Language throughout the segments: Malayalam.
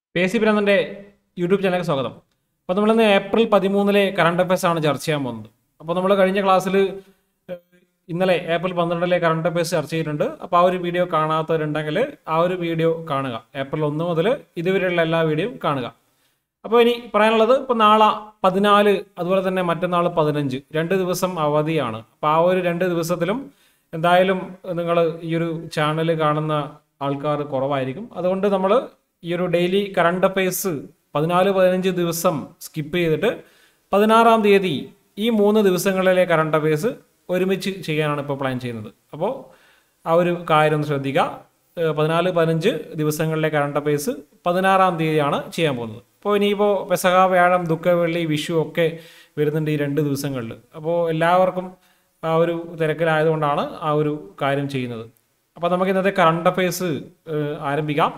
പി എസ് സി പിരാന്തൻ്റെ യൂട്യൂബ് ചാനലിലേക്ക് സ്വാഗതം അപ്പോൾ നമ്മളിന്ന് ഏപ്രിൽ പതിമൂന്നിലെ കറണ്ട് അഫയേഴ്സ് ആണ് ചർച്ച ചെയ്യാൻ പോകുന്നത് അപ്പോൾ നമ്മൾ കഴിഞ്ഞ ക്ലാസ്സിൽ ഇന്നലെ ഏപ്രിൽ പന്ത്രണ്ടിലെ കറണ്ട് അഫയേഴ്സ് ചർച്ച ചെയ്തിട്ടുണ്ട് അപ്പോൾ ആ ഒരു വീഡിയോ കാണാത്തവരുണ്ടെങ്കിൽ ആ ഒരു വീഡിയോ കാണുക ഏപ്രിൽ ഒന്ന് മുതൽ ഇതുവരെയുള്ള എല്ലാ വീഡിയോയും കാണുക അപ്പോൾ ഇനി പറയാനുള്ളത് ഇപ്പോൾ നാളെ പതിനാല് അതുപോലെ തന്നെ മറ്റന്നാൾ പതിനഞ്ച് രണ്ട് ദിവസം അവധിയാണ് അപ്പോൾ ആ ഒരു രണ്ട് ദിവസത്തിലും എന്തായാലും നിങ്ങൾ ഈ ഒരു ചാനൽ കാണുന്ന ആൾക്കാർ കുറവായിരിക്കും അതുകൊണ്ട് നമ്മൾ ഈ ഒരു ഡെയിലി കറണ്ട് അഫയേഴ്സ് പതിനാല് പതിനഞ്ച് ദിവസം സ്കിപ്പ് ചെയ്തിട്ട് പതിനാറാം തീയതി ഈ മൂന്ന് ദിവസങ്ങളിലെ കറണ്ട് അഫയേഴ്സ് ഒരുമിച്ച് ചെയ്യാനാണ് ഇപ്പോൾ പ്ലാൻ ചെയ്യുന്നത് അപ്പോൾ ആ ഒരു കാര്യം ഒന്ന് ശ്രദ്ധിക്കുക ഏഹ് പതിനാല് പതിനഞ്ച് ദിവസങ്ങളിലെ കറണ്ട് അഫയേഴ്സ് പതിനാറാം തീയതിയാണ് ചെയ്യാൻ പോകുന്നത് അപ്പോൾ ഇനിയിപ്പോൾ പെസഹ വ്യാഴം ദുഃഖവെള്ളി വിഷു ഒക്കെ വരുന്നുണ്ട് ഈ രണ്ട് ദിവസങ്ങളിൽ അപ്പോൾ എല്ലാവർക്കും ആ ഒരു തിരക്കിലായതുകൊണ്ടാണ് ആ ഒരു കാര്യം ചെയ്യുന്നത് അപ്പോൾ നമുക്ക് ഇന്നത്തെ കറണ്ട് അഫയേഴ്സ് ആരംഭിക്കാം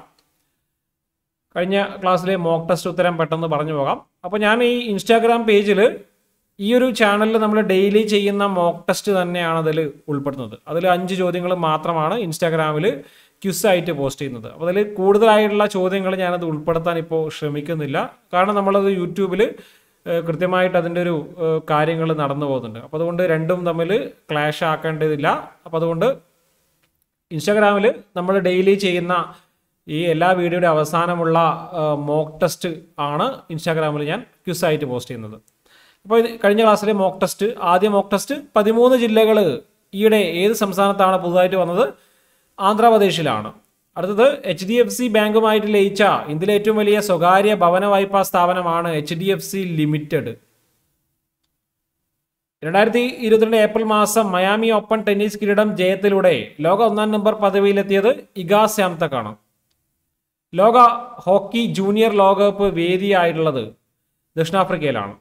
കഴിഞ്ഞ ക്ലാസ്സിലെ മോക്ക് ടെസ്റ്റ് ഉത്തരം പെട്ടെന്ന് പറഞ്ഞു പോകാം അപ്പോൾ ഞാൻ ഈ ഇൻസ്റ്റാഗ്രാം പേജിൽ ഈ ഒരു ചാനലിൽ നമ്മൾ ഡെയിലി ചെയ്യുന്ന മോക്ക് ടെസ്റ്റ് തന്നെയാണ് അതിൽ ഉൾപ്പെടുന്നത് അതിൽ അഞ്ച് ചോദ്യങ്ങൾ മാത്രമാണ് ഇൻസ്റ്റാഗ്രാമിൽ ക്യുസായിട്ട് പോസ്റ്റ് ചെയ്യുന്നത് അപ്പോൾ അതിൽ കൂടുതലായിട്ടുള്ള ചോദ്യങ്ങൾ ഞാനത് ഉൾപ്പെടുത്താൻ ഇപ്പോൾ ശ്രമിക്കുന്നില്ല കാരണം നമ്മളത് യൂട്യൂബിൽ ഏഹ്, കൃത്യമായിട്ട് അതിൻ്റെ ഒരു കാര്യങ്ങൾ നടന്നു പോകുന്നുണ്ട് അപ്പോൾ അതുകൊണ്ട് രണ്ടും തമ്മിൽ ക്ലാഷ് ആക്കേണ്ടതില്ല അപ്പോൾ അതുകൊണ്ട് ഇൻസ്റ്റാഗ്രാമിൽ നമ്മൾ ഡെയിലി ചെയ്യുന്ന ഈ എല്ലാ വീഡിയോയുടെ അവസാനമുള്ള മോക്ക് ടെസ്റ്റ് ആണ് ഇൻസ്റ്റാഗ്രാമിൽ ഞാൻ ക്യുസായിട്ട് പോസ്റ്റ് ചെയ്യുന്നത് അപ്പോൾ ഇത് കഴിഞ്ഞ ക്ലാസ്സിലെ മോക്ക് ടെസ്റ്റ് ആദ്യ മോക്ക് ടെസ്റ്റ് പതിമൂന്ന് ജില്ലകൾ ഈയിടെ ഏത് സംസ്ഥാനത്താണ് പുതുതായിട്ട് വന്നത് ആന്ധ്രാപ്രദേശിലാണ് അടുത്തത് എച്ച് ഡി എഫ് സി ബാങ്കുമായിട്ട് ലയിച്ച ഇന്ത്യയിലെ ഏറ്റവും വലിയ സ്വകാര്യ ഭവന വായ്പാ സ്ഥാപനമാണ് H D F C limited രണ്ടായിരത്തി ഇരുപത്തിരണ്ട് ഏപ്രിൽ മാസം മയാമി ഓപ്പൺ ടെന്നീസ് കിരീടം ജയത്തിലൂടെ ലോക ഒന്നാം നമ്പർ പദവിയിലെത്തിയത് ഇഗാ സ്യാംതക്കാണ് ലോക ഹോക്കി ജൂനിയർ ലോകകപ്പ് വേദിയായിട്ടുള്ളത് ദക്ഷിണാഫ്രിക്കയിലാണ്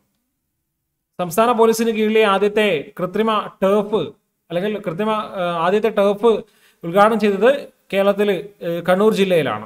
സംസ്ഥാന പോലീസിന് കീഴിലെ ആദ്യത്തെ കൃത്രിമ ടേഫ് അല്ലെങ്കിൽ കൃത്രിമ ആ, ആദ്യത്തെ ടേഫ് ഉദ്ഘാടനം ചെയ്തത് കേരളത്തിൽ ഏ, കണ്ണൂർ ജില്ലയിലാണ്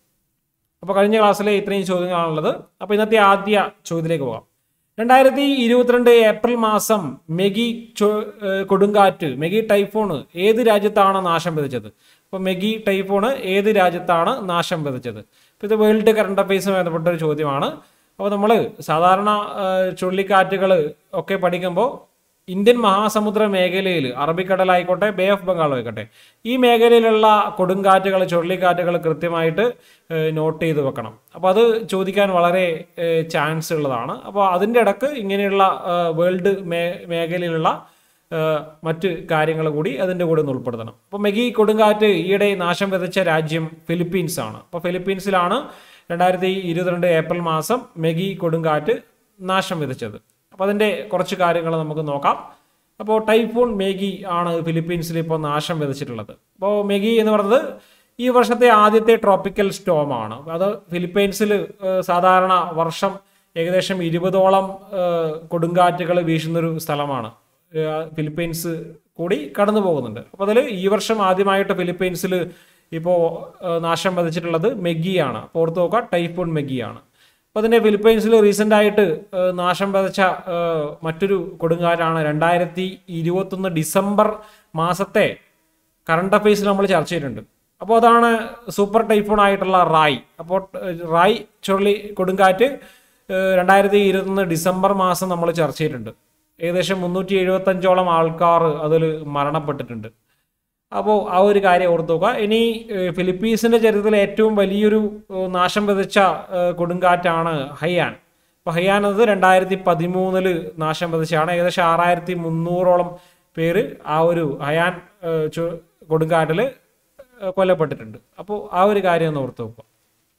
അപ്പോൾ കഴിഞ്ഞ ക്ലാസ്സിലെ ഇത്രയും ചോദ്യങ്ങളാണുള്ളത് അപ്പോൾ ഇന്നത്തെ ആദ്യ ചോദ്യത്തിലേക്ക് പോകാം രണ്ടായിരത്തി ഇരുപത്തിരണ്ട് ഏപ്രിൽ മാസം മെഗി ചൊ- ഏഹ് കൊടുങ്കാറ്റ് മെഗി ടൈഫോൺ ഏത് രാജ്യത്താണ് നാശം വിതച്ചത് അപ്പോൾ മെഗി ടൈഫോൺ ഏത് രാജ്യത്താണ് നാശം വിതച്ചത് അപ്പോൾ ഇത് വേൾഡ് കറണ്ട് അഫയേഴ്സുമായി ബന്ധപ്പെട്ട ഒരു ചോദ്യമാണ് അപ്പോൾ നമ്മൾ സാധാരണ ഏഹ് ചുഴലിക്കാറ്റുകൾ ഒക്കെ പഠിക്കുമ്പോൾ ഇന്ത്യൻ മഹാസമുദ്ര മേഖലയിൽ അറബിക്കടലായിക്കോട്ടെ ബേ ഓഫ് ബംഗാൾ ആയിക്കോട്ടെ ഈ മേഖലയിലുള്ള കൊടുങ്കാറ്റുകൾ ചുഴലിക്കാറ്റുകൾ കൃത്യമായിട്ട് ഏഹ്, നോട്ട് ചെയ്ത് വെക്കണം അപ്പോൾ അത് ചോദിക്കാൻ വളരെ ഏഹ്, ചാൻസ് ഉള്ളതാണ് അപ്പോൾ അതിൻ്റെ ഇടക്ക് ഇങ്ങനെയുള്ള ഏഹ്, വേൾഡ് മേ മേഖലയിലുള്ള ഏഹ്, മറ്റ് കാര്യങ്ങൾ കൂടി അതിൻ്റെ കൂടെ ഒന്ന് ഉൾപ്പെടുത്തണം അപ്പോൾ മെഗി കൊടുങ്കാറ്റ് ഈയിടെ നാശം വിതച്ച രാജ്യം ഫിലിപ്പീൻസ് ആണ് അപ്പോൾ ഫിലിപ്പീൻസിലാണ് രണ്ടായിരത്തി ഇരുപത്തിരണ്ട് ഏപ്രിൽ മാസം മെഗി കൊടുങ്കാറ്റ് നാശം വിതച്ചത് അപ്പോൾ അതിൻ്റെ കുറച്ച് കാര്യങ്ങൾ നമുക്ക് നോക്കാം അപ്പോൾ ടൈഫൂൺ മേഗി ആണ് ഫിലിപ്പീൻസിൽ ഇപ്പോൾ നാശം വിതച്ചിട്ടുള്ളത് അപ്പോൾ മെഗി എന്ന് പറയുന്നത് ഈ വർഷത്തെ ആദ്യത്തെ ട്രോപ്പിക്കൽ സ്റ്റോം ആണ് അത് ഫിലിപ്പീൻസിൽ ഏഹ്, സാധാരണ വർഷം ഏകദേശം ഇരുപതോളം ഏഹ്, കൊടുങ്കാറ്റുകൾ വീശുന്നൊരു സ്ഥലമാണ് ഏഹ്, ഫിലിപ്പീൻസ് കൂടി കടന്നു പോകുന്നുണ്ട് അപ്പോൾ അതിൽ ഈ വർഷം ആദ്യമായിട്ട് ഫിലിപ്പീൻസിൽ ഇപ്പോൾ ഏഹ്, നാശം വിതച്ചിട്ടുള്ളത് മെഗിയാണ് അപ്പോൾ ഓർത്ത് നോക്കുക ടൈഫൂൺ മെഗിയാണ് അപ്പോൾ അതിൻ്റെ ഫിലിപ്പൈൻസിൽ റീസെൻ്റ് ആയിട്ട് ഏഹ്, നാശം വിതച്ച ഏഹ്, മറ്റൊരു കൊടുങ്കാറ്റാണ് രണ്ടായിരത്തി ഇരുപത്തൊന്ന് ഡിസംബർ മാസത്തെ കറണ്ട് അഫയേഴ്സിൽ നമ്മൾ ചർച്ച ചെയ്തിട്ടുണ്ട് അപ്പോൾ അതാണ് സൂപ്പർ ടൈഫോൺ ആയിട്ടുള്ള റായ് അപ്പോൾ ഏഹ്, റായ് ചുഴലി കൊടുങ്കാറ്റ് ഏഹ്, രണ്ടായിരത്തി ഇരുപത്തൊന്ന് ഡിസംബർ മാസം നമ്മൾ ചർച്ച ചെയ്തിട്ടുണ്ട് ഏകദേശം മുന്നൂറ്റി എഴുപത്തഞ്ചോളം ആൾക്കാർ അതിൽ മരണപ്പെട്ടിട്ടുണ്ട് അപ്പോൾ ആ ഒരു കാര്യം ഓർത്ത് നോക്കുക ഇനി ഏഹ്, ഫിലിപ്പീൻസിന്റെ ചരിത്രത്തിലെ ഏറ്റവും വലിയൊരു ഏഹ്, നാശം വിതച്ച ഏഹ്, കൊടുങ്കാറ്റാണ് ഹയ്യാൻ അപ്പോൾ ഹയ്യാൻ എന്നത് രണ്ടായിരത്തി പതിമൂന്നില് നാശം വിതച്ചാണ് ഏകദേശം ആറായിരത്തി മുന്നൂറോളം പേര് ആ ഒരു ഹയാൻ ഏഹ്, ചു- കൊടുങ്കാറ്റിൽ ഏഹ്, കൊല്ലപ്പെട്ടിട്ടുണ്ട് അപ്പോൾ ആ ഒരു കാര്യം ഒന്ന് ഓർത്ത് നോക്കുക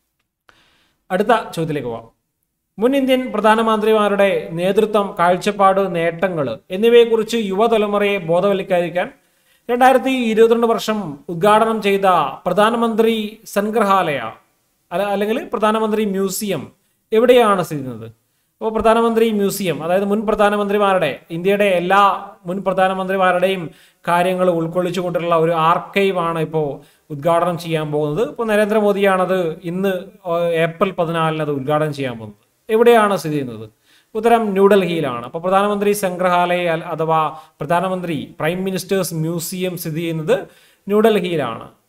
അടുത്ത ചോദ്യത്തിലേക്ക് പോവാം മുൻ ഇന്ത്യൻ പ്രധാനമന്ത്രിമാരുടെ നേതൃത്വം കാഴ്ചപ്പാട് നേട്ടങ്ങൾ എന്നിവയെക്കുറിച്ച് യുവതലമുറയെ ബോധവൽക്കരിക്കാൻ രണ്ടായിരത്തി ഇരുപത്തിരണ്ട് വർഷം ഉദ്ഘാടനം ചെയ്ത പ്രധാനമന്ത്രി സംഗ്രഹാലയ അല്ല അല്ലെങ്കിൽ പ്രധാനമന്ത്രി മ്യൂസിയം എവിടെയാണ് സ്ഥിതി ചെയ്യുന്നത് അപ്പോൾ പ്രധാനമന്ത്രി മ്യൂസിയം അതായത് മുൻ പ്രധാനമന്ത്രിമാരുടെ ഇന്ത്യയുടെ എല്ലാ മുൻ പ്രധാനമന്ത്രിമാരുടെയും കാര്യങ്ങൾ ഉൾക്കൊള്ളിച്ചുകൊണ്ടുള്ള ഒരു ആർക്കൈവ് ആണ് ഇപ്പോൾ ഉദ്ഘാടനം ചെയ്യാൻ പോകുന്നത് ഇപ്പോൾ നരേന്ദ്രമോദിയാണത് ഇന്ന് ഏഹ്, ഏപ്രിൽ പതിനാലിന് അത് ഉദ്ഘാടനം ചെയ്യാൻ പോകുന്നത് എവിടെയാണ് സ്ഥിതി ചെയ്യുന്നത് ഉത്തരം ന്യൂഡൽഹിയിലാണ് അപ്പോൾ പ്രധാനമന്ത്രി സംഗ്രഹാലയ അൽ- അഥവാ പ്രധാനമന്ത്രി പ്രൈം മിനിസ്റ്റേഴ്സ് മ്യൂസിയം സ്ഥിതി ചെയ്യുന്നത് ന്യൂഡൽഹിയിലാണ്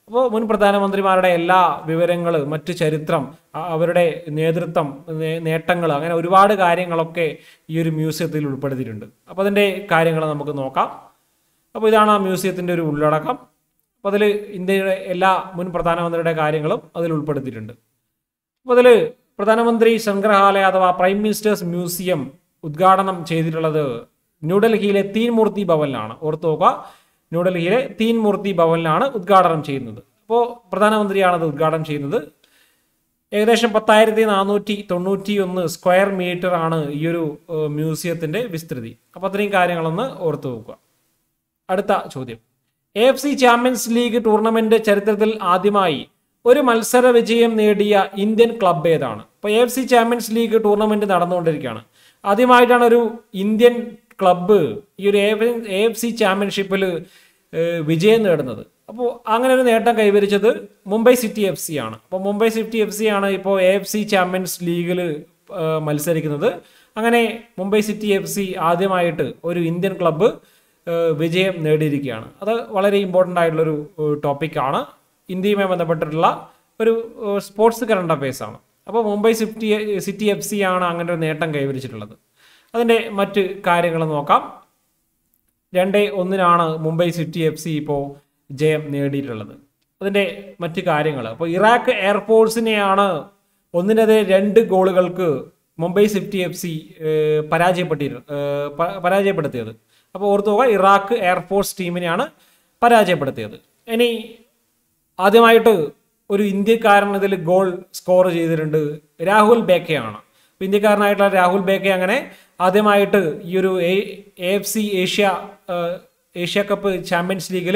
അപ്പോൾ മുൻ പ്രധാനമന്ത്രിമാരുടെ എല്ലാ വിവരങ്ങൾ മറ്റു ചരിത്രം അ- അവരുടെ നേതൃത്വം നേട്ടങ്ങൾ അങ്ങനെ ഒരുപാട് കാര്യങ്ങളൊക്കെ ഈ ഒരു മ്യൂസിയത്തിൽ ഉൾപ്പെടുത്തിയിട്ടുണ്ട് അപ്പോൾ അതിൻ്റെ കാര്യങ്ങൾ നമുക്ക് നോക്കാം അപ്പോൾ ഇതാണ് ആ മ്യൂസിയത്തിൻ്റെ ഒരു ഉള്ളടക്കം അപ്പോൾ അതിൽ ഇന്ത്യയുടെ എല്ലാ മുൻ പ്രധാനമന്ത്രിയുടെ കാര്യങ്ങളും അതിൽ ഉൾപ്പെടുത്തിയിട്ടുണ്ട് അപ്പോൾ അതിൽ പ്രധാനമന്ത്രി സംഗ്രഹാലയ അഥവാ പ്രൈം മിനിസ്റ്റേഴ്സ് മ്യൂസിയം ഉദ്ഘാടനം ചെയ്തിട്ടുള്ളത് ന്യൂഡൽഹിയിലെ തീൻ മൂർത്തി ഭവനിലാണ് ഓർത്ത് നോക്കുക ന്യൂഡൽഹിയിലെ തീൻ മൂർത്തി ഭവനിലാണ് ഉദ്ഘാടനം ചെയ്യുന്നത് അപ്പോൾ പ്രധാനമന്ത്രിയാണ് അത് ഉദ്ഘാടനം ചെയ്യുന്നത് ഏകദേശം പത്തായിരത്തി നാനൂറ്റി തൊണ്ണൂറ്റി ഒന്ന് സ്ക്വയർ മീറ്റർ ആണ് ഈ ഒരു ഏഹ്, മ്യൂസിയത്തിന്റെ വിസ്തൃതി അപ്പോൾ അത്രയും കാര്യങ്ങളൊന്ന് ഓർത്തു നോക്കുക അടുത്ത ചോദ്യം A F C champions league tournament ചരിത്രത്തിൽ ആദ്യമായി ഒരു മത്സര വിജയം നേടിയ ഇന്ത്യൻ ക്ലബ് ഏതാണ് ഇപ്പോൾ A F C champions league tournament നടന്നുകൊണ്ടിരിക്കുകയാണ് ആദ്യമായിട്ടാണ് ഒരു ഇന്ത്യൻ ക്ലബ്ബ് ഈ ഒരു എ എഫ് സി ചാമ്പ്യൻഷിപ്പിൽ വിജയം നേടുന്നത് അപ്പോൾ അങ്ങനെ ഒരു നേട്ടം കൈവരിച്ചത് മുംബൈ സിറ്റി എഫ് സി ആണ് അപ്പോൾ മുംബൈ സിറ്റി എഫ് സി ആണ് ഇപ്പോൾ എ എഫ് സി ചാമ്പ്യൻസ് ലീഗിൽ മത്സരിക്കുന്നത് അങ്ങനെ മുംബൈ സിറ്റി എഫ് സി ആദ്യമായിട്ട് ഒരു ഇന്ത്യൻ ക്ലബ്ബ് ഏഹ് വിജയം നേടിയിരിക്കുകയാണ് അത് വളരെ ഇമ്പോർട്ടൻ്റ് ആയിട്ടുള്ളൊരു ടോപ്പിക്കാണ് ഇന്ത്യയുമായി ബന്ധപ്പെട്ടിട്ടുള്ള ഒരു ഏഹ് സ്പോർട്സ് കറണ്ട് അഫയേഴ്സ് ആണ് അപ്പോൾ Mumbai city city F C ആണ് അങ്ങനെ ഒരു നേട്ടം കൈവരിച്ചിട്ടുള്ളത് അതിൻ്റെ മറ്റ് കാര്യങ്ങൾ നോക്കാം രണ്ട് ഒന്നിനാണ് മുംബൈ സിറ്റി എഫ് സി ഇപ്പോൾ ജയം നേടിയിട്ടുള്ളത് അതിൻ്റെ മറ്റ് കാര്യങ്ങൾ അപ്പോൾ ഇറാഖ് എയർഫോഴ്സിനെയാണ് ഒന്നിനെതിരെ രണ്ട് ഗോളുകൾക്ക് മുംബൈ സിറ്റി എഫ് സി പരാജയപ്പെട്ടി ഏഹ് പ- പരാജയപ്പെടുത്തിയത് അപ്പോൾ ഓർത്തു നോക്കുക ഇറാഖ് എയർഫോഴ്സ് ടീമിനെയാണ് പരാജയപ്പെടുത്തിയത് ഇനി ആദ്യമായിട്ട് ഒരു ഇന്ത്യക്കാരൻ ഇതിൽ ഗോൾ സ്കോർ ചെയ്തിട്ടുണ്ട് രാഹുൽ ബേക്കയാണ് അപ്പോൾ ഇന്ത്യക്കാരനായിട്ടുള്ള രാഹുൽ ബേക്കെ അങ്ങനെ ആദ്യമായിട്ട് ഈ ഒരു എ എഫ് സി ഏഷ്യ ഏഹ്, ഏഷ്യ കപ്പ് ചാമ്പ്യൻസ് ലീഗിൽ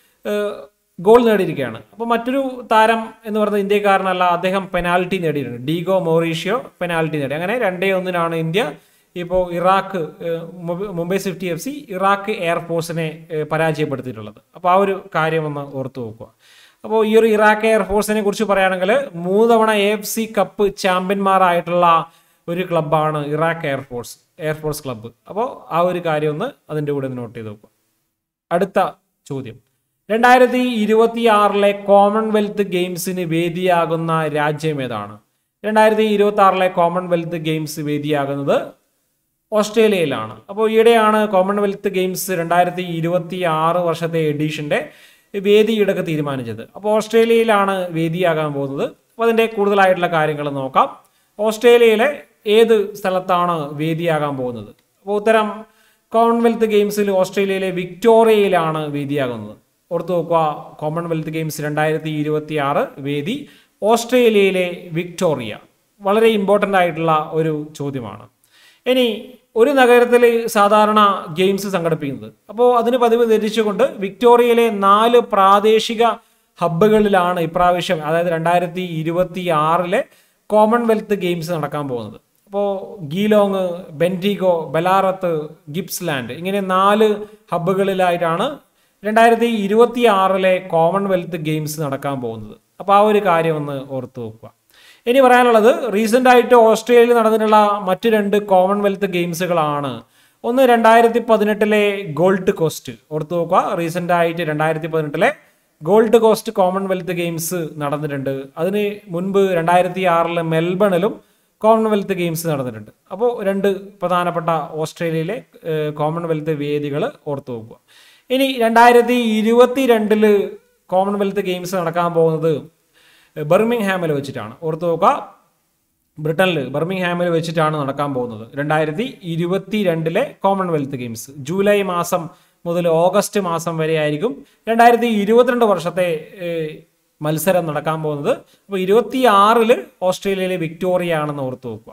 ഗോൾ നേടിയിരിക്കുകയാണ് അപ്പോൾ മറ്റൊരു താരം എന്ന് പറയുന്നത് ഇന്ത്യക്കാരനല്ല അദ്ദേഹം പെനാൽറ്റി നേടിയിട്ടുണ്ട് ഡീഗോ മൊറീഷ്യോ പെനാൽറ്റി നേടി അങ്ങനെ രണ്ടേ ഒന്നിനാണ് ഇന്ത്യ ഇപ്പോൾ ഇറാഖ് ഏഹ്, Mumbai- Mumbai city F C Iraq എയർഫോഴ്സിനെ ഏഹ്, പരാജയപ്പെടുത്തിയിട്ടുള്ളത് അപ്പോൾ ആ ഒരു കാര്യം ഒന്ന് ഓർത്തു നോക്കുക അപ്പോൾ ഈ ഒരു ഇറാഖ് എയർഫോഴ്സിനെ കുറിച്ച് പറയുകയാണെങ്കിൽ മൂന്ന് തവണ എ എഫ് സി കപ്പ് ചാമ്പ്യന്മാരായിട്ടുള്ള ഒരു ക്ലബ്ബാണ് ഇറാഖ് എയർഫോഴ്സ് എയർഫോഴ്സ് ക്ലബ്ബ് അപ്പോൾ ആ ഒരു കാര്യം ഒന്ന് അതിൻ്റെ കൂടെ നോട്ട് ചെയ്ത് നോക്കുക അടുത്ത ചോദ്യം രണ്ടായിരത്തി ഇരുപത്തി ആറിലെ കോമൺവെൽത്ത് ഗെയിംസിന് വേദിയാകുന്ന രാജ്യം ഏതാണ് രണ്ടായിരത്തി ഇരുപത്തി ആറിലെ കോമൺവെൽത്ത് ഗെയിംസ് വേദിയാകുന്നത് ഓസ്ട്രേലിയയിലാണ് അപ്പോൾ ഈയിടെയാണ് കോമൺവെൽത്ത് ഗെയിംസ് രണ്ടായിരത്തി ഇരുപത്തി ആറ് വർഷത്തെ എഡീഷന്റെ വേദിയിടക്ക് തീരുമാനിച്ചത് അപ്പോൾ ഓസ്ട്രേലിയയിലാണ് വേദിയാകാൻ പോകുന്നത് അപ്പോൾ അതിൻ്റെ കൂടുതലായിട്ടുള്ള കാര്യങ്ങൾ നോക്കാം ഓസ്ട്രേലിയയിലെ ഏത് സ്ഥലത്താണ് വേദിയാകാൻ പോകുന്നത് അപ്പോൾ ഉത്തരം കോമൺവെൽത്ത് ഗെയിംസിൽ ഓസ്ട്രേലിയയിലെ വിക്ടോറിയയിലാണ് വേദിയാകുന്നത് ഓർത്തു നോക്കുക കോമൺവെൽത്ത് ഗെയിംസ് രണ്ടായിരത്തി ഇരുപത്തി ആറ് വേദി ഓസ്ട്രേലിയയിലെ വിക്ടോറിയ വളരെ ഇമ്പോർട്ടൻ്റ് ആയിട്ടുള്ള ഒരു ചോദ്യമാണ് ഇനി ഒരു നഗരത്തിൽ സാധാരണ ഗെയിംസ് സംഘടിപ്പിക്കുന്നത് അപ്പോൾ അതിന് പതിവ് ധരിച്ചുകൊണ്ട് വിക്ടോറിയയിലെ നാല് പ്രാദേശിക ഹബ്ബുകളിലാണ് ഇപ്രാവശ്യം അതായത് രണ്ടായിരത്തി ഇരുപത്തി ആറിലെ കോമൺവെൽത്ത് ഗെയിംസ് നടക്കാൻ പോകുന്നത് അപ്പോൾ ഗീലോങ് ബെൻഡിഗോ ബലാറത്ത് ഗിപ്സ്ലാൻഡ് ഇങ്ങനെ നാല് ഹബ്ബുകളിലായിട്ടാണ് രണ്ടായിരത്തി ഇരുപത്തി ആറിലെ കോമൺവെൽത്ത് ഗെയിംസ് നടക്കാൻ പോകുന്നത് അപ്പോൾ ആ ഒരു കാര്യം ഒന്ന് ഓർത്ത് വെക്കുക ഇനി പറയാനുള്ളത് റീസെൻ്റ് ആയിട്ട് ഓസ്ട്രേലിയയിൽ നടന്നിട്ടുള്ള മറ്റ് രണ്ട് കോമൺവെൽത്ത് ഗെയിംസുകളാണ് ഒന്ന് രണ്ടായിരത്തി പതിനെട്ടിലെ ഗോൾഡ് കോസ്റ്റ് ഓർത്ത് നോക്കുക റീസെൻ്റ് ആയിട്ട് രണ്ടായിരത്തി പതിനെട്ടിലെ ഗോൾഡ് കോസ്റ്റ് കോമൺവെൽത്ത് ഗെയിംസ് നടന്നിട്ടുണ്ട് അതിന് മുൻപ് രണ്ടായിരത്തി ആറിലെ മെൽബണിലും കോമൺവെൽത്ത് ഗെയിംസ് നടന്നിട്ടുണ്ട് അപ്പോൾ രണ്ട് പ്രധാനപ്പെട്ട ഓസ്ട്രേലിയയിലെ ഏഹ്, കോമൺവെൽത്ത് വേദികൾ ഓർത്തു നോക്കുക ഇനി രണ്ടായിരത്തി ഇരുപത്തി രണ്ടില് കോമൺവെൽത്ത് ഗെയിംസ് നടക്കാൻ പോകുന്നത് ബർമിംഗ്ഹാമിൽ വെച്ചിട്ടാണ് ഓർത്തു നോക്കുക ബ്രിട്ടനിൽ ബർമിംഗ്ഹാമിൽ വെച്ചിട്ടാണ് നടക്കാൻ പോകുന്നത് രണ്ടായിരത്തി ഇരുപത്തി രണ്ടിലെ കോമൺവെൽത്ത് ഗെയിംസ് ജൂലൈ മാസം മുതൽ ഓഗസ്റ്റ് മാസം വരെ ആയിരിക്കും രണ്ടായിരത്തി ഇരുപത്തിരണ്ട് വർഷത്തെ ഏഹ്, മത്സരം നടക്കാൻ പോകുന്നത് അപ്പോൾ ഇരുപത്തി ആറില് ഓസ്ട്രേലിയയിലെ വിക്ടോറിയ ആണെന്ന് ഓർത്ത് വെക്കുക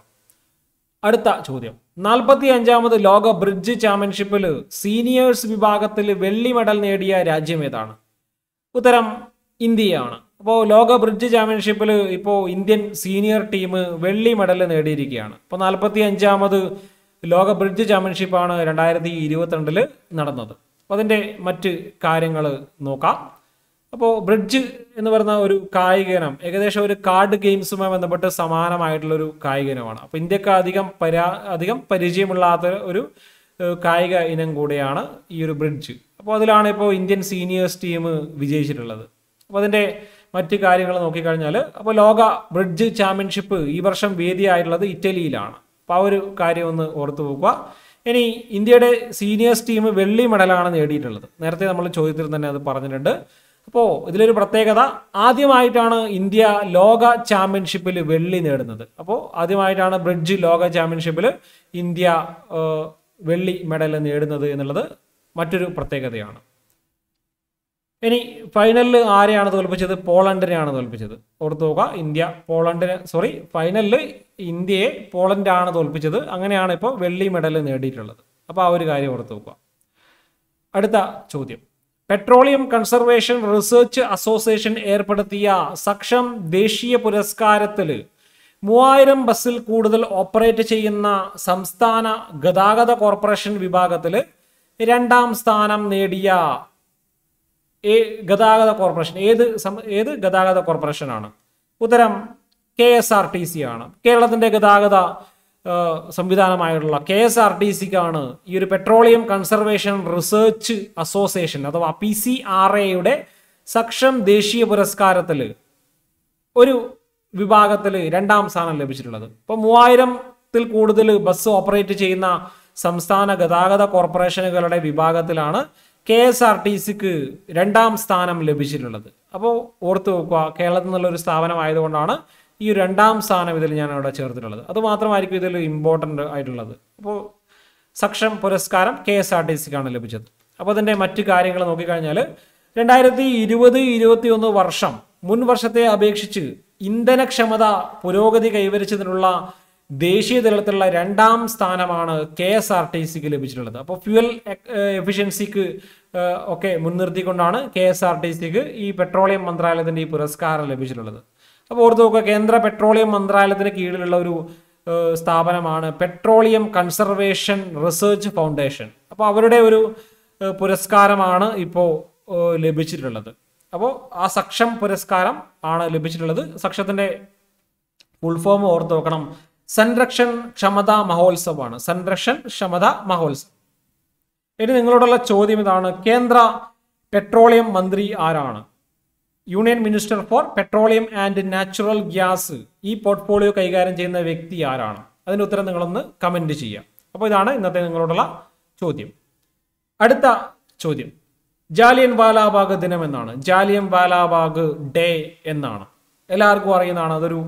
അടുത്ത ചോദ്യം നാൽപ്പത്തി അഞ്ചാമത് ലോക ബ്രിഡ്ജ് ചാമ്പ്യൻഷിപ്പിൽ സീനിയേഴ്സ് വിഭാഗത്തിൽ വെള്ളി മെഡൽ നേടിയ രാജ്യം ഏതാണ് ഉത്തരം ഇന്ത്യയാണ് അപ്പോൾ ലോക ബ്രിഡ്ജ് ചാമ്പ്യൻഷിപ്പിൽ ഇപ്പോൾ ഇന്ത്യൻ സീനിയർ ടീം വെള്ളി മെഡൽ നേടിയിരിക്കുകയാണ് അപ്പോൾ നാൽപ്പത്തി അഞ്ചാമത് ലോക ബ്രിഡ്ജ് ചാമ്പ്യൻഷിപ്പാണ് രണ്ടായിരത്തി ഇരുപത്തിരണ്ടില് നടന്നത് അപ്പോൾ അതിൻ്റെ മറ്റ് കാര്യങ്ങൾ നോക്കാം അപ്പോൾ ബ്രിഡ്ജ് എന്ന് പറയുന്ന ഒരു കായിക ഇനം ഏകദേശം ഒരു കാർഡ് ഗെയിംസുമായി ബന്ധപ്പെട്ട് സമാനമായിട്ടുള്ള ഒരു കായിക ഇനമാണ് അപ്പോൾ ഇന്ത്യക്ക് അധികം പരാ അധികം പരിചയമില്ലാത്ത ഒരു ഏഹ്, കായിക ഇനം കൂടെയാണ് ഈ ഒരു ബ്രിഡ്ജ് അപ്പോൾ അതിലാണ് ഇപ്പോൾ ഇന്ത്യൻ സീനിയേഴ്സ് ടീം വിജയിച്ചിട്ടുള്ളത് അപ്പോൾ അതിൻ്റെ മറ്റ് കാര്യങ്ങൾ നോക്കിക്കഴിഞ്ഞാൽ അപ്പോൾ ലോക ബ്രിഡ്ജ് ചാമ്പ്യൻഷിപ്പ് ഈ വർഷം വേദിയായിട്ടുള്ളത് ഇറ്റലിയിലാണ് അപ്പോൾ ആ ഒരു കാര്യം ഒന്ന് ഓർത്തു പോകുക ഇനി ഇന്ത്യയുടെ സീനിയേഴ്സ് ടീം വെള്ളി മെഡലാണ് നേടിയിട്ടുള്ളത് നേരത്തെ നമ്മൾ ചോദ്യത്തിൽ തന്നെ അത് പറഞ്ഞിട്ടുണ്ട് അപ്പോൾ ഇതിലൊരു പ്രത്യേകത ആദ്യമായിട്ടാണ് ഇന്ത്യ ലോക ചാമ്പ്യൻഷിപ്പിൽ വെള്ളി നേടുന്നത് അപ്പോൾ ആദ്യമായിട്ടാണ് ബ്രിഡ്ജ് ലോക ചാമ്പ്യൻഷിപ്പിൽ ഇന്ത്യ ആ, വെള്ളി മെഡൽ നേടുന്നത് എന്നുള്ളത് മറ്റൊരു പ്രത്യേകതയാണ് ഇനി ഫൈനലിൽ ആരെയാണ് തോൽപ്പിച്ചത് പോളണ്ടിനെയാണ് തോൽപ്പിച്ചത് ഓർത്ത് നോക്കുക ഇന്ത്യ പോളണ്ടിനെ സോറി ഫൈനലിൽ ഇന്ത്യയെ പോളണ്ടാണ് തോൽപ്പിച്ചത് അങ്ങനെയാണ് ഇപ്പോൾ വെള്ളി മെഡൽ നേടിയിട്ടുള്ളത് അപ്പോൾ ആ ഒരു കാര്യം ഓർത്ത് നോക്കുക അടുത്ത ചോദ്യം പെട്രോളിയം കൺസർവേഷൻ റിസർച്ച് അസോസിയേഷൻ ഏർപ്പെടുത്തിയ സക്ഷം ദേശീയ പുരസ്കാരത്തിൽ മൂവായിരം ബസ്സിൽ കൂടുതൽ ഓപ്പറേറ്റ് ചെയ്യുന്ന സംസ്ഥാന ഗതാഗത കോർപ്പറേഷൻ വിഭാഗത്തിൽ രണ്ടാം സ്ഥാനം നേടിയ ഏ ഗതാഗത കോർപ്പറേഷൻ ഏത് സം- ഏത് ഗതാഗത കോർപ്പറേഷനാണ് ഉത്തരം K S R T C ആണ് കേരളത്തിന്റെ ഗതാഗത ആ, സംവിധാനമായിട്ടുള്ള കെ എസ് ആർ ടി സിക്കാണ് ഈ ഒരു പെട്രോളിയം കൺസർവേഷൻ റിസർച്ച് അസോസിയേഷൻ അഥവാ പി സി ആർ എയുടെ സക്ഷം ദേശീയ പുരസ്കാരത്തിൽ ഒരു വിഭാഗത്തിൽ രണ്ടാം സ്ഥാനം ലഭിച്ചിട്ടുള്ളത് ഇപ്പോൾ മൂവായിരത്തിൽ കൂടുതൽ ബസ് ഓപ്പറേറ്റ് ചെയ്യുന്ന സംസ്ഥാന ഗതാഗത കോർപ്പറേഷനുകളുടെ വിഭാഗത്തിലാണ് കെ എസ് ആർ ടി സിക്ക് രണ്ടാം സ്ഥാനം ലഭിച്ചിട്ടുള്ളത് അപ്പോൾ ഓർത്ത് വെക്കുക കേരളത്തിൽ നിന്നുള്ള ഒരു സ്ഥാപനമായതുകൊണ്ടാണ് ഈ ഒരു രണ്ടാം സ്ഥാനം ഇതിൽ ഞാൻ അവിടെ ചേർത്തിട്ടുള്ളത് അത് മാത്രമായിരിക്കും ഇതിൽ ഇമ്പോർട്ടൻ്റ് ആയിട്ടുള്ളത് അപ്പോൾ സക്ഷം പുരസ്കാരം കെ എസ് ആർ ടി സിക്കാണ് ലഭിച്ചത് അപ്പോൾ അതിൻ്റെ മറ്റു കാര്യങ്ങൾ നോക്കിക്കഴിഞ്ഞാൽ രണ്ടായിരത്തി ഇരുപത് ഇരുപത്തി ഒന്ന് വർഷം മുൻ വർഷത്തെ അപേക്ഷിച്ച് ഇന്ധനക്ഷമത പുരോഗതി കൈവരിച്ചതിനുള്ള ദേശീയ തലത്തിലുള്ള രണ്ടാം സ്ഥാനമാണ് കെ എസ് ആർ ടി സിക്ക് ലഭിച്ചിട്ടുള്ളത് അപ്പോൾ ഫ്യുവൽ എഫിഷ്യൻസിക്ക് ഒക്കെ മുൻനിർത്തിക്കൊണ്ടാണ് കെ എസ് ആർ ടി സിക്ക് ഈ പെട്രോളിയം മന്ത്രാലയത്തിൻ്റെ ഈ പുരസ്കാരം ലഭിച്ചിട്ടുള്ളത് അപ്പോൾ ഓർത്ത് നോക്കുക കേന്ദ്ര പെട്രോളിയം മന്ത്രാലയത്തിന് കീഴിലുള്ള ഒരു ഏഹ് സ്ഥാപനമാണ് പെട്രോളിയം കൺസർവേഷൻ റിസർച്ച് ഫൗണ്ടേഷൻ അപ്പോൾ അവരുടെ ഒരു ഏഹ് പുരസ്കാരമാണ് ഇപ്പോൾ ഏഹ് ലഭിച്ചിട്ടുള്ളത് അപ്പോൾ ആ സക്ഷം പുരസ്കാരം ആണ് ലഭിച്ചിട്ടുള്ളത് സക്ഷത്തിൻ്റെ ഫുൾ ഫോം ഓർത്ത് നോക്കണം സംരക്ഷൺ ക്ഷമത മഹോത്സവമാണ് സംരക്ഷൺ ക്ഷമത മഹോത്സവം ഇനി നിങ്ങളോടുള്ള ചോദ്യം ഇതാണ് കേന്ദ്ര പെട്രോളിയം മന്ത്രി ആരാണ് union minister for petroleum and natural gas ഈ പോർട്ട്ഫോളിയോ കൈകാര്യം ചെയ്യുന്ന വ്യക്തി ആരാണ് അതിന്റെ ഉത്തരം നിങ്ങളൊന്ന് കമന്റ് ചെയ്യാം അപ്പോൾ ഇതാണ് ഇന്നത്തെ നിങ്ങളോടുള്ള ചോദ്യം അടുത്ത ചോദ്യം ജാലിയൻ വാലാബാഗ് ദിനം എന്നാണ് ജാലിയൻ വാലാബാഗ് ഡേ എന്നാണ് എല്ലാവർക്കും അറിയുന്നതാണ് അതൊരു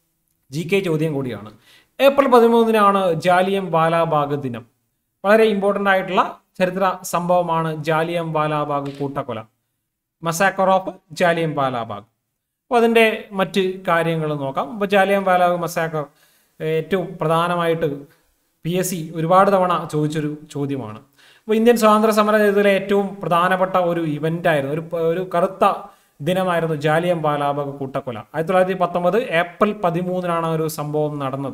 ജി കെ ചോദ്യം കൂടിയാണ് ഏപ്രിൽ പതിമൂന്നിനാണ് ജാലിയം വാലാബാഗ് ദിനം വളരെ ഇമ്പോർട്ടൻ്റ് ആയിട്ടുള്ള ചരിത്ര സംഭവമാണ് ജാലിയം വാലാബാഗ് കൂട്ടക്കൊല മസാക്കർ ഓഫ് ജാലിയം വാലാബാഗ് അപ്പോൾ അതിൻ്റെ മറ്റ് കാര്യങ്ങൾ നോക്കാം അപ്പോൾ ജാലിയം വാലാബാഗ് മസാക്കർ ഏറ്റവും പ്രധാനമായിട്ട് പി എസ് സി ഒരുപാട് തവണ ചോദിച്ചൊരു ചോദ്യമാണ് അപ്പോൾ ഇന്ത്യൻ സ്വാതന്ത്ര്യ സമര ചരിത്രത്തിലെ ഏറ്റവും പ്രധാനപ്പെട്ട ഒരു ഇവൻ്റ് ആയിരുന്നു ഒരു ഒരു കറുത്ത ദിനമായിരുന്നു ജാലിയം വാലാബാഗ് കൂട്ടക്കൊല ആയിരത്തി തൊള്ളായിരത്തി പത്തൊമ്പത് ഏപ്രിൽ പതിമൂന്നിനാണ് ആ ഒരു സംഭവം നടന്നത്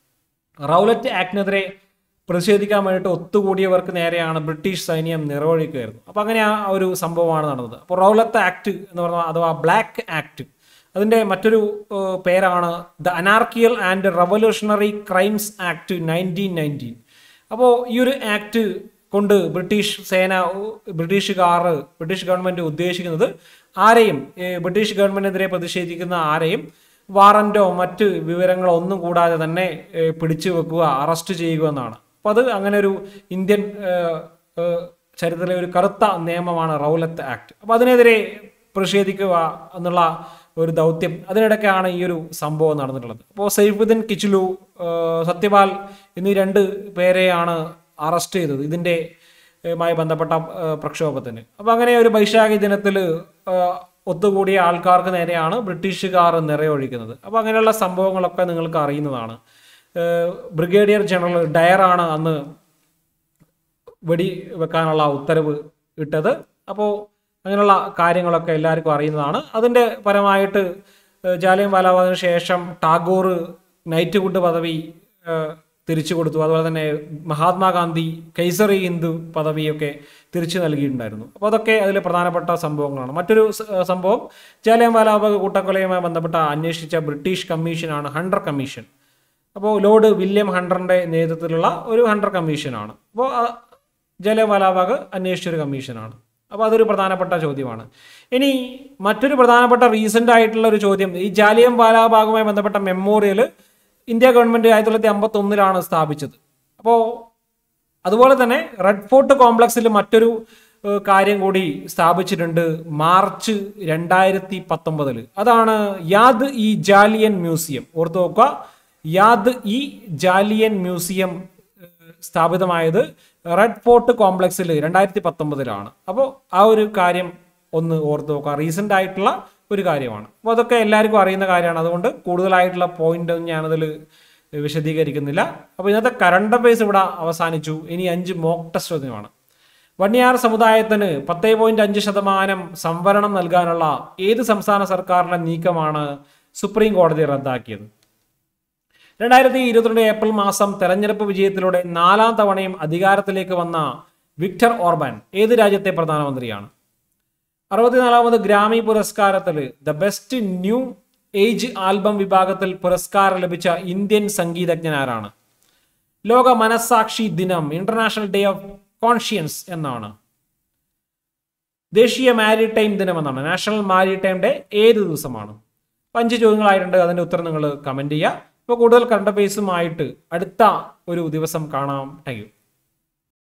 റൗലറ്റ് ആക്ടിനെതിരെ പ്രതിഷേധിക്കാൻ വേണ്ടിയിട്ട് ഒത്തുകൂടിയവർക്ക് നേരെയാണ് ബ്രിട്ടീഷ് സൈന്യം നിറവഴിക്കുകയായിരുന്നു അപ്പോൾ അങ്ങനെ ആ ഒരു സംഭവമാണ് നടന്നത് അപ്പോൾ റൗലത്ത് ആക്ട് എന്ന് പറഞ്ഞാൽ അഥവാ ബ്ലാക്ക് ആക്ട് അതിൻ്റെ മറ്റൊരു ഏഹ്, പേരാണ് the anarchical and revolutionary crimes act nineteen nineteen അപ്പോൾ ഈ ഒരു ആക്ട് കൊണ്ട് ബ്രിട്ടീഷ് സേന ബ്രിട്ടീഷുകാർ ബ്രിട്ടീഷ് ഗവൺമെൻറ് ഉദ്ദേശിക്കുന്നത് ആരെയും ഏഹ്, ബ്രിട്ടീഷ് ഗവൺമെൻറ്റിനെതിരെ പ്രതിഷേധിക്കുന്ന ആരെയും വാറന്റോ മറ്റ് വിവരങ്ങളോ ഒന്നും കൂടാതെ തന്നെ ഏഹ്, പിടിച്ചു വെക്കുക അറസ്റ്റ് ചെയ്യുക എന്നാണ് അപ്പോൾ അത് അങ്ങനെ ഒരു ഇന്ത്യൻ ഏഹ്, ഏഹ്, ചരിത്രത്തിലെ ഒരു കറുത്ത നിയമമാണ് റൗലത്ത് ആക്ട് അപ്പോൾ അതിനെതിരെ പ്രതിഷേധിക്കുക എന്നുള്ള ഒരു ദൗത്യം അതിനിടയ്ക്കാണ് ഈ ഒരു സംഭവം നടന്നിട്ടുള്ളത് അപ്പോൾ സൈഫുദ്ദീൻ കിച്ചുലു ഏഹ്, സത്യപാൽ എന്നീ രണ്ട് പേരെയാണ് അറസ്റ്റ് ചെയ്തത് ഇതിൻ്റെ മായി ബന്ധപ്പെട്ട ഏഹ്, പ്രക്ഷോഭത്തിന് അപ്പോൾ അങ്ങനെ ഒരു വൈശാഖി ദിനത്തിൽ ഒത്തുകൂടിയ ആൾക്കാർക്ക് നേരെയാണ് ബ്രിട്ടീഷുകാർ നിറയൊഴിക്കുന്നത് അപ്പോൾ അങ്ങനെയുള്ള സംഭവങ്ങളൊക്കെ നിങ്ങൾക്ക് അറിയുന്നതാണ് ഏഹ്, ബ്രിഗേഡിയർ ജനറൽ ഡയറാണ് അന്ന് വെടി വെക്കാനുള്ള ഉത്തരവ് ഇട്ടത് അപ്പോൾ അങ്ങനെയുള്ള കാര്യങ്ങളൊക്കെ എല്ലാവർക്കും അറിയുന്നതാണ് അതിൻ്റെ പരമായിട്ട് ഏഹ്, ജാലിയൻ വാലാബാഗിന് ശേഷം ടാഗോർ നൈറ്റ്ഹുഡ് പദവി ഏഹ്, തിരിച്ചു കൊടുത്തു അതുപോലെ തന്നെ മഹാത്മാഗാന്ധി കൈസറി ഹിന്ദു പദവിയൊക്കെ തിരിച്ചു നൽകിയിട്ടുണ്ടായിരുന്നു അപ്പോൾ അതൊക്കെ അതിൽ പ്രധാനപ്പെട്ട സംഭവങ്ങളാണ് മറ്റൊരു സ- ഏഹ് സംഭവം ജാലിയൻ വാലാബാഗ് കൂട്ടക്കൊലയുമായി ബന്ധപ്പെട്ട അന്വേഷിച്ച ബ്രിട്ടീഷ് കമ്മീഷനാണ് ഹണ്ടർ കമ്മീഷൻ അപ്പോൾ ലോർഡ് വില്യം ഹണ്ടറിന്റെ നേതൃത്വത്തിലുള്ള ഒരു ഹണ്ടർ കമ്മീഷനാണ് അപ്പോൾ ജാലിയൻ വാലാബാഗ് അന്വേഷിച്ച ഒരു കമ്മീഷനാണ് അപ്പോൾ അതൊരു പ്രധാനപ്പെട്ട ചോദ്യമാണ് ഇനി മറ്റൊരു പ്രധാനപ്പെട്ട റീസെൻ്റ് ആയിട്ടുള്ള ഒരു ചോദ്യം ഈ ജാലിയം വാലാബാഗുമായി ബന്ധപ്പെട്ട മെമ്മോറിയൽ ഇന്ത്യ ഗവൺമെൻറ് ആയിരത്തി തൊള്ളായിരത്തി അമ്പത്തി ഒന്നിലാണ് സ്ഥാപിച്ചത് അപ്പോൾ അതുപോലെ തന്നെ റെഡ് ഫോർട്ട് കോംപ്ലക്സിൽ മറ്റൊരു ഏഹ്, കാര്യം കൂടി സ്ഥാപിച്ചിട്ടുണ്ട് മാർച്ച് രണ്ടായിരത്തി പത്തൊമ്പതിൽ അതാണ് യാദ് ഇ ജാലിയൻ മ്യൂസിയം ഓർത്ത് നോക്കുക യാദ് ഇ ജാലിയൻ മ്യൂസിയം ഏഹ്, സ്ഥാപിതമായത് റെഡ് ഫോർട്ട് കോംപ്ലക്സിൽ രണ്ടായിരത്തി പത്തൊമ്പതിലാണ് അപ്പോൾ ആ ഒരു കാര്യം ഒന്ന് ഓർത്ത് നോക്കുക റീസെൻ്റ് ആയിട്ടുള്ള ഒരു കാര്യമാണ് അപ്പോൾ അതൊക്കെ എല്ലാവർക്കും അറിയുന്ന കാര്യമാണ് അതുകൊണ്ട് കൂടുതലായിട്ടുള്ള പോയിന്റ് ഒന്നും ഞാനതിൽ വിശദീകരിക്കുന്നില്ല അപ്പോൾ ഇന്നത്തെ കറണ്ട് അഫയേഴ്സ് ഇവിടെ അവസാനിച്ചു ഇനി അഞ്ച് മോക്ക് ടെസ്റ്റ് ചോദ്യമാണ് വണ്ണിയാർ സമുദായത്തിന് പത്തേ പോയിന്റ് അഞ്ച് ശതമാനം സംവരണം നൽകാനുള്ള ഏത് സംസ്ഥാന സർക്കാരിന്റെ നീക്കമാണ് സുപ്രീം കോടതി റദ്ദാക്കിയത് രണ്ടായിരത്തി ഇരുപത്തിരണ്ട് ഏപ്രിൽ മാസം തെരഞ്ഞെടുപ്പ് വിജയത്തിലൂടെ നാലാം തവണയും അധികാരത്തിലേക്ക് വന്ന വിക്ടർ ഓർബാൻ ഏത് രാജ്യത്തെ പ്രധാനമന്ത്രിയാണ് അറുപത്തിനാലാമത് ഗ്രാമി പുരസ്കാരത്തിൽ the best new age album വിഭാഗത്തിൽ പുരസ്കാരം ലഭിച്ച ഇന്ത്യൻ സംഗീതജ്ഞൻ ആരാണ് ലോക മനസ്സാക്ഷി ദിനം ഇന്റർനാഷണൽ ഡേ ഓഫ് കോൺഷ്യൻസ് എന്നാണ് ദേശീയ മാരിടൈം ദിനം എന്നാണ് നാഷണൽ മാരിടൈം ഡേ ഏത് ദിവസമാണ് അപ്പൊ അഞ്ച് ചോദ്യങ്ങളായിട്ടുണ്ട് അതിന്റെ ഉത്തരം നിങ്ങൾ കമന്റ് ചെയ്യുക ഇപ്പോൾ കൂടുതൽ കറണ്ട് അഫയേഴ്സുമായിട്ട് അടുത്ത ഒരു ദിവസം കാണാം താങ്ക് യു